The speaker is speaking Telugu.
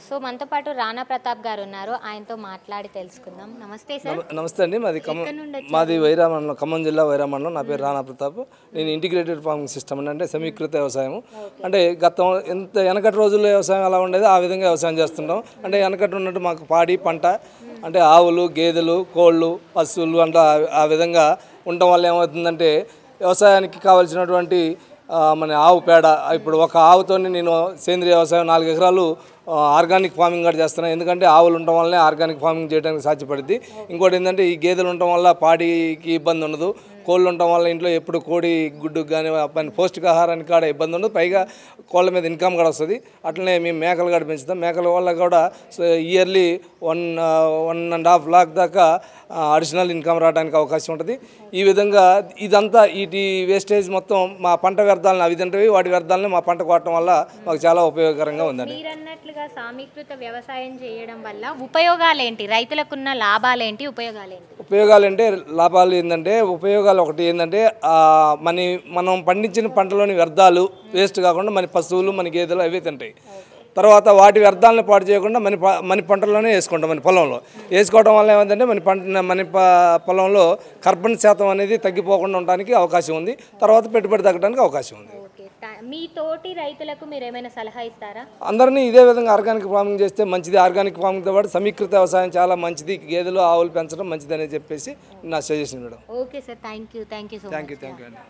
సో మనతో పాటు రాణా ప్రతాప్ గారు ఉన్నారు ఆయనతో మాట్లాడి తెలుసుకుందాం నమస్తే సార్ నమ- నమస్తే అండి మాది ఖమ్మం ఎక్కడి నుండి మాది వైరామండలం ఖమ్మం జిల్లా వైరామండలం నా పేరు రాణా ప్రతాప్ నేను ఇంటిగ్రేటెడ్ ఫార్మింగ్ సిస్టమ్ అని అంటే సమీకృత వ్యవసాయం అంటే గతం ఎంత వెనకటి రోజుల్లో వ్యవసాయం ఎలా ఉండేదో ఆ విధంగా వ్యవసాయం చేస్తుంటాం అంటే వెనకటి ఉన్నట్టు మాకు పాడి పంట అంటే ఆవులు గేదెలు కోళ్ళు పశువులు అంటే ఆ- ఆ విధంగా ఉండటం వల్ల ఏమవుతుందంటే వ్యవసాయానికి కావాల్సినటువంటి ఆ, మన ఆవు పేడ ఇప్పుడు ఒక ఆవుతో నేను సేంద్రియ వ్యవసాయం నాలుగు ఎకరాలు ఆ, ఆర్గానిక్ ఫార్మింగ్ కూడా చేస్తున్నాను ఎందుకంటే ఆవులు ఉండటం వల్లనే ఆర్గానిక్ ఫార్మింగ్ చేయడానికి సాధ్యపడుద్ది ఇంకోటి ఏంటంటే ఈ గేదెలు ఉండటం వల్ల పాడికి ఇబ్బంది ఉండదు కోళ్ళు ఉండటం వల్ల ఇంట్లో ఎప్పుడు కోడి గుడ్డుకు కానీ పైన పౌష్టికాహారానికి కూడా ఇబ్బంది ఉండదు పైగా కోళ్ళ మీద ఇన్కమ్ కూడా వస్తుంది అట్లనే మేము మేకలు కూడా పెంచుతాం మేకల వల్ల కూడా yearly one one and half lakh దాకా అడిషనల్ ఇన్కమ్ రావడానికి అవకాశం ఉంటుంది ఈ విధంగా ఇదంతా వీటి వేస్టేజ్ మొత్తం మా పంట వ్యర్థాలను అవి తింటవి వాటి వ్యర్థాలను మా పంట కొట్టడం వల్ల మాకు చాలా ఉపయోగకరంగా ఉందండి మీరన్నట్లుగా సామీకృత వ్యవసాయం చేయడం వల్ల ఉపయోగాలేంటి రైతులకున్న లాభాలేంటి ఉపయోగాలేంటి ఉపయోగాలు అంటే లాభాలు ఏంటంటే ఉపయోగాలు ఒకటి ఏంటంటే ఆ, మన మనం పండించిన పంటలోని వ్యర్థాలు వేస్ట్ కాకుండా మన పశువులు మన గేదెలు అవే తింటాయి తర్వాత వాటి వ్యర్థాలను పాడు చేయకుండా మన ప- మన పంటలోనే వేసుకుంటాం మన పొలంలో వేసుకోవడం వల్ల ఏమైందంటే మన పంట మన ప- పొలంలో కార్బన్ శాతం అనేది తగ్గిపోకుండా ఉండడానికి అవకాశం ఉంది తర్వాత పెట్టుబడి తగ్గడానికి అవకాశం ఉంది ఓకే థా- మీ తోటి రైతులకు మీరు ఏమైనా సలహా ఇస్తారా అందరినీ ఇదే విధంగా ఆర్గానిక్ ఫార్మింగ్ చేస్తే మంచిది ఆర్గానిక్ ఫార్మింగ్తో పాటు సమీకృత వ్యవసాయం చాలా మంచిది గేదెలు ఆవులు పెంచడం మంచిది అని చెప్పేసి నా suggestion madam okay sir thank you thank you so much thank you thank you అండి